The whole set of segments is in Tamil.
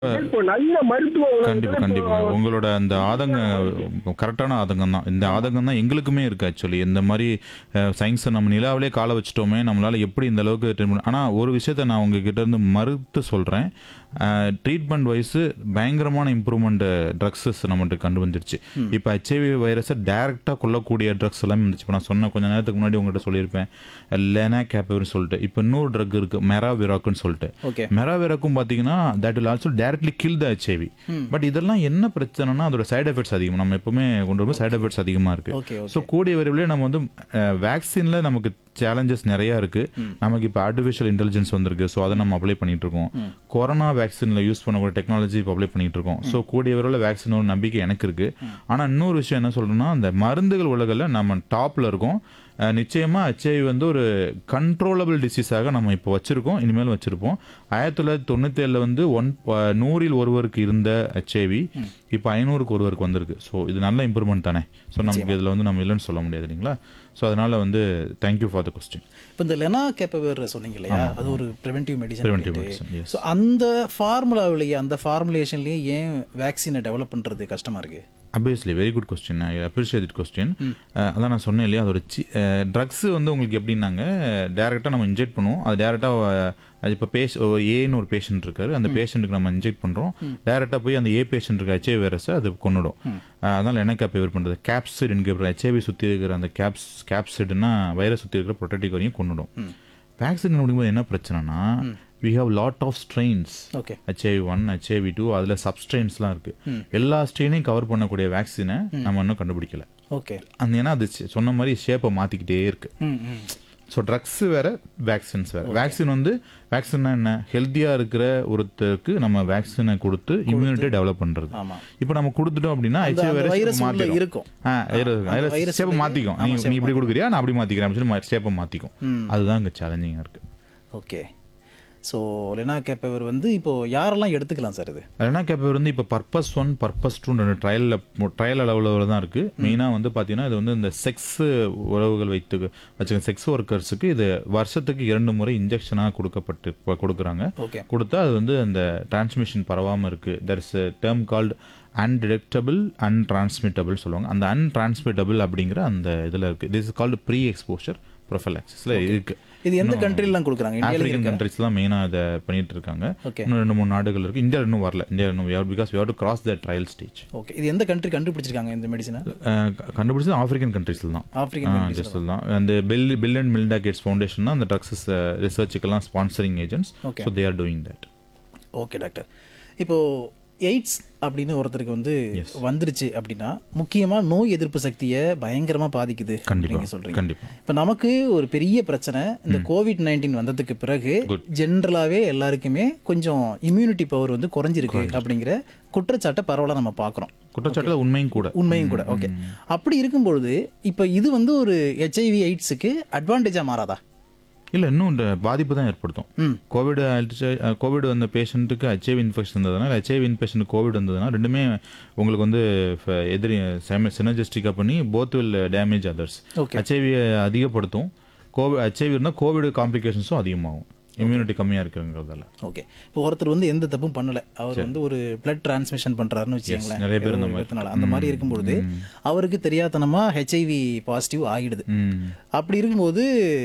இப்போ நல்ல மருத்துவ உணவுகள் கண்டிப்பா இப்போ கண்டிப்பா உங்களோட அந்த ஆதங்கம் கரெக்டான ஆதங்கம் தான் இந்த ஆதங்கம் தான் எங்களுக்குமே இருக்கு ஆக்சுவலி இந்த மாதிரி சயின்ஸை நம்ம நிலாவிலே கால வச்சுட்டோமே நம்மளால எப்படி இந்த அளவுக்கு treat பண்ண- ஆனா ஒரு விஷயத்த நான் உங்ககிட்ட இருந்து மறுத்து சொல்றேன் ட்ரீட்மெண்ட் வைஸ் பயங்கரமான இம்ப்ரூவ்மெண்ட் ட்ரக்ஸஸ் நம்மகிட்ட கண்டு வந்துருச்சு இப்போ ஹெச்ஐவி வைரஸை டைரெக்டாக கொல்லக்கூடிய ட்ரக்ஸ் எல்லாமே இருந்துச்சு இப்போ நான் சொன்ன கொஞ்ச நேரத்துக்கு முன்னாடி உங்ககிட்ட சொல்லியிருப்பேன் லெனா கேப்பர்னு சொல்லிட்டு இப்போ இன்னொரு ட்ரக் இருக்கு மெராவிராக்குன்னு சொல்லிட்டு ஓகே மெராவேரக்கும் பார்த்தீங்கன்னா that will also directly kill the HIV but இதெல்லாம் என்ன பிரச்சனைனா அதோட சைடு எஃபெக்ட்ஸ் அதிகம் நம்ம எப்பவுமே கொண்டு வரும்போது சைடு எஃபெக்ட்ஸ் அதிகமாக இருக்கு ஓகே ஓகே ஸோ கூடிய விரைவிலே நம்ம வந்து வேக்சினில் நமக்கு சேலஞ்சஸ் நிறையா இருக்கு நமக்கு இப்போ ஆர்டிஃபிஷியல் இன்டெலிஜென்ஸ் வந்திருக்கு ஸோ அதை நம்ம அப்ளை பண்ணிட்டு இருக்கோம் கொரோனா வேக்சினில் யூஸ் பண்ணக்கூடிய டெக்னாலஜி இப்போ அப்ளை பண்ணிட்டு இருக்கோம் ஸோ கூடிய விரைவில் வேக்சின் ஒரு நம்பிக்கை எனக்கு இருக்கு ஆனால் இன்னொரு விஷயம் என்ன சொல்றேன்னா அந்த மருந்துகள் உலகில் நம்ம டாப்ல இருக்கோம் அஹ் நிச்சயமா ஹெச்ஐவி வந்து ஒரு கண்ட்ரோலபிள் டிசீஸாக நம்ம இப்போ வச்சிருக்கோம் இனிமேல் வச்சிருப்போம் ஆயிரத்தி தொள்ளாயிரத்தி தொண்ணூத்தி ஏழுல வந்து ஒன் ப- நூறில் ஒருவருக்கு இருந்த ஹெச்ஐவி இப்போ ஐநூறுக்கு ஒருவருக்கு வந்திருக்கு ஸோ இது நல்ல இம்ப்ரூவ்மெண்ட் தானே ஸோ நமக்கு இதில் வந்து நம்ம இல்லைன்னு சொல்ல முடியாது இல்லைங்களா ஸோ அதனால வந்து தேங்க்யூ ஃபார் த கொஸ்டின் இப்போ இந்த லெனா கேப்பவேர் சொன்னீங்க இல்லையா அது ஒரு preventive Preventive medicine medicine, yes. So அந்த ஃபார்முலாவிலேயே அந்த ஃபார்முலேஷன்லேயே ஏன் வேக்சினை டெவலப் பண்ணுறது கஷ்டமா இருக்கு obviously very good question I appreciate it question அதான் நான் சொன்னேன் இல்லையா அதோட ட்ரக்ஸ் வந்து உங்களுக்கு எப்படின்னாங்க டேரெக்டாக நம்ம இன்ஜெக்ட் பண்ணுவோம் அது டேரெக்டாக அது இப்போ பேஷ் ஏன்னு ஒரு பேஷண்ட் இருக்காரு அந்த பேஷண்ட்டுக்கு நம்ம இன்ஜெக்ட் பண்ணுறோம் டேரெக்டாக போய் அந்த ஏ பேஷண்ட் இருக்க ஹெச்ஐவி வைரஸை அது கொண்டுடும் அதனால் என்ன கேப்பேவர் பண்ணுறது கேப்சிட் என்கிற ஹெச்ஐவி சுற்றி இருக்கிற அந்த கேப்ஸ் கேப்சிட்னா வைரஸ் சுற்றி இருக்கிற ப்ரொட்டக்டிவ் வரையும் கொண்டுடும் வேக்சின் அப்படிங்கும்போது என்ன பிரச்சனைனா we have lot of strains okay HIV one HIV two அதில் சப்ஸ்ட்ரெயின்ஸ்லாம் இருக்கு எல்லா ஸ்ட்ரெயினையும் கவர் பண்ணக்கூடிய வேக்சினை நம்ம இன்னும் கண்டுபிடிக்கல ஓகே அந்த ஏன்னா அது சி- சொன்ன மாதிரி ஷேப்பை மாற்றிக்கிட்டே இருக்கு ம் ம் ஸோ ட்ரக்ஸ் வேற வேக்சின்ஸ் வேற வேக்சின் வந்து வேக்சின்னா என்ன ஹெல்த்தியாக இருக்கிற ஒருத்தருக்கு நம்ம வேக்சினை கொடுத்து இம்யூனிட்டி டெவலப் பண்ணுறது ஆமாம் இப்போ நம்ம கொடுத்துட்டோம் அப்படின்னா அந்த ஹெச்ஐவி virus வைரஸ் உள்ள மாற்றிடும் இருக்கும். ஆ virus ஷேப்பை உள்ளே- மாற்றிக்கும் ஆமா, நீ நீ இப்படி கொடுக்குறியா நான் அப்படி மாற்றிக்கிறேன் அப்படின்னு சொல்லி ஷேப்பை மாற்றிக்கும் அதுதான் இங்கே சேலஞ்சிங்காக இருக்குது ஓகே ஸோ லெனா கேப்பவர் வந்து இப்போ யாரெல்லாம் எடுத்துக்கலாம் சார் இது ரெனா கேப்பர் வந்து இப்போ பர்பஸ் ஒன் பர்பஸ் டூ ரெண்டு ட்ரையலில் ட்ரையல் அளவில் தான் இருக்குது மெயினாக வந்து பார்த்தீங்கன்னா இது வந்து இந்த செக்ஸ் உறவுகள் வைத்து வச்சுக்க செக்ஸ் ஒர்க்கர்ஸுக்கு இது வருஷத்துக்கு இரண்டு முறை இன்ஜெக்ஷனாக கொடுக்கப்பட்டு இப்ப கொடுக்குறாங்க ஓகே கொடுத்தா அது வந்து அந்த டிரான்ஸ்மிஷன் பரவாமல் இருக்குது there is term called undetectable untransmittable சொல்லுவாங்க அந்த அன்டிரான்ஸ்மிட்டபிள் அப்படிங்கிற அந்த இதில் இருக்குது this is called pre exposure ப்ரொஃபலாக்சிஸில் இருக்குது இது எந்த கண்ட்ரிலாம் கொடுக்குறாங்க இந்தியாவில் ஆப்பிரிக்கன் கண்ட்ரிஸ் தான் மெயினாக இதை பண்ணிட்டு இருக்காங்க Okay. இன்னும் ரெண்டு மூணு நாடுகள் இருக்கு இந்தியா இன்னும் வரல இந்தியா இன்னும் because we have to cross the trial stage okay இது எந்த கண்ட்ரி கண்டுபிடிச்சிருக்காங்க இந்த மெடிசனை கண்டுபிடிச்சது ஆப்பிரிக்கன் கண்ட்ரீஸில் தான் ஆப்பிரிக்கன் ஜஸ்ட் தான் அந்த Bill Bill and Melinda Gates foundation தான் அந்த ட்ரக்ஸஸ் ரிசர்ச்சுக்கெல்லாம் sponsoring agents Okay. So they are doing that okay doctor இப்போ எய்ட்ஸ் அப்படின்னு ஒருத்தருக்கு வந்து வந்துருச்சு அப்படின்னா முக்கியமா நோய் எதிர்ப்பு சக்தியை பயங்கரமா பாதிக்குது கண்டிப்பா நீங்க சொல்றீங்க கண்டிப்பா இப்போ நமக்கு ஒரு பெரிய பிரச்சனை இந்த கோவிட் நைன்டீன் வந்ததுக்கு பிறகு ஜென்ரலாவே எல்லாருக்குமே கொஞ்சம் இம்யூனிட்டி பவர் வந்து குறைஞ்சிருக்கு அப்படிங்கிற குற்றச்சாட்டை பரவலாக நம்ம பார்க்குறோம் குற்றச்சாட்டு உண்மையும் கூட உண்மையும் கூட ஓகே அப்படி இருக்கும்பொழுது இப்போ இது வந்து ஒரு ஹெச்ஐவி எய்ட்ஸுக்கு அட்வான்டேஜாக மாறாதா இல்லை இன்னும் இந்த பாதிப்பு தான் ஏற்படுத்தும் ம் கோவிட் கோவிட் வந்த பேஷண்ட்டுக்கு ஹெச்ஐவி இன்ஃபெக்ஷன் இருந்ததுனால ஹெச்ஐவி இன்ஃபெக்ஷன் கோவிட் வந்ததுன்னா ரெண்டுமே உங்களுக்கு வந்து ஃப- எதிரி சினர்ஜிஸ்டிக்காக பண்ணி both will damage others Okay. HIV அதிகப்படுத்தும் கோவிட் ஹெச்ஐவி இருந்தால் கோவிட் காம்ப்ளிகேஷன்ஸும் அதிகமாகும் இம்யூனிட்டி கம்மியாக இருக்குங்கிறதால ஓகே இப்போ ஒருத்தர் வந்து எந்த தப்பும் பண்ணல அவர் வந்து ஒரு பிளட் டிரான்ஸ்மிஷன் பண்றாருன்னு வச்சுக்கோங்களேன் நிறைய பேர் ஏதோ இந்த ஒரு மாதிரி. விதத்தினால. அந்த மாதிரி இருக்கும்பொழுது அவருக்கு தெரியாதனமா ஹெச்ஐவி பாசிட்டிவ் ஆகிடுது ம் அப்படி இருக்கும்போது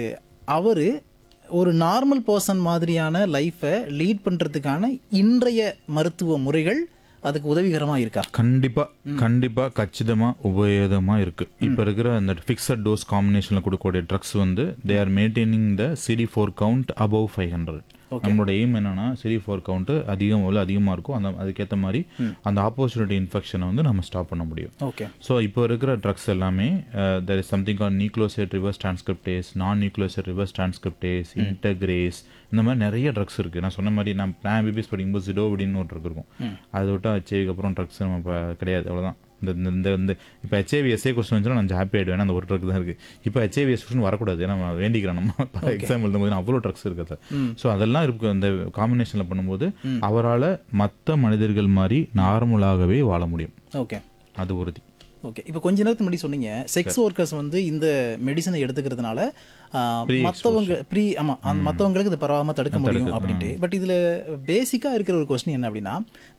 அவர் ஒரு நார்மல் பர்சன் மாதிரியான லைஃப்பை லீட் பண்றதுக்கான இன்றைய மருத்துவ முறைகள் அதுக்கு உதவிகரமா இருக்கா கண்டிப்பா கண்டிப்பா கச்சிதமா உபயோகமா இருக்கு இப்ப இருக்கிற அந்த ஃபிக்ஸட் டோஸ் காம்பினேஷன்ல கொடுக்கக்கூடிய ட்ரக்ஸ் வந்து they are maintaining the CD four count above five hundred நம்மளோட எய்ம் என்னன்னா சிடி ஃபோர் கவுண்ட் அதிகம் எவ்வளோ அதிகமா இருக்கும் அந்த அதுக்கேற்ற மாதிரி அந்த ஆப்போர்ச்சுனிட்டி இன்ஃபெக்ஷனை வந்து நம்ம ஸ்டாப் பண்ண முடியும் ஓகே ஸோ இப்போ இருக்கிற ட்ரக்ஸ் எல்லாமே there is something call nucleoside reverse transcriptase non nucleoside reverse transcriptase integrase இந்த மாதிரி நிறைய ட்ரக்ஸ் இருக்குது நான் சொன்ன மாதிரி நான் பிளான் பிபிஎஸ் படிக்கும்போது ஜிடோவிடின்னு ஒரு ட்ரக் இருக்கும் அதை விட்டா ஹெச்ஐவிக்கு அப்புறம் ட்ரக்ஸ் நம்ம இப்போ கிடையாது அவ்வளோதான் இந்த இந்த- இந்த இந்த இப்போ ஹெச்ஐவி எஸ்ஏ கொஸ்டின் வந்துச்சுன்னா நான் ஹாப்பி ஆகிடுவேன் அந்த ஒரு ட்ரக் தான் இருக்குது இப்போ ஹெச்ஐவி எஸ் கொஸ்டின் வரக்கூடாது ஏன்னா நம்ம வேண்டிக்கிறோம் நம்ம எக்ஸாம் எழுதும்போது அவ்வளோ ட்ரக்ஸ் இருக்குது ஸோ அதெல்லாம் இருக்கு அந்த காம்பினேஷனில் பண்ணும்போது அவரால் மற்ற மனிதர்கள் மாதிரி நார்மலாகவே வாழ முடியும் ஓகே அது உறுதி ஓகே இப்போ கொஞ்ச நேரத்துக்கு முன்னாடி சொன்னீங்க செக்ஸ் ஒர்க்கர்ஸ் வந்து இந்த மெடிசனை எடுத்துக்கிறதுனால மற்றவங்க ப்ரீ ஆமாம் அந்த மற்றவங்களுக்கு இது பரவாமல் தடுக்க முடியும் அப்படின்ட்டு பட் இதில் பேசிக்காக இருக்கிற ஒரு கொஸ்டின் என்ன அப்படின்னா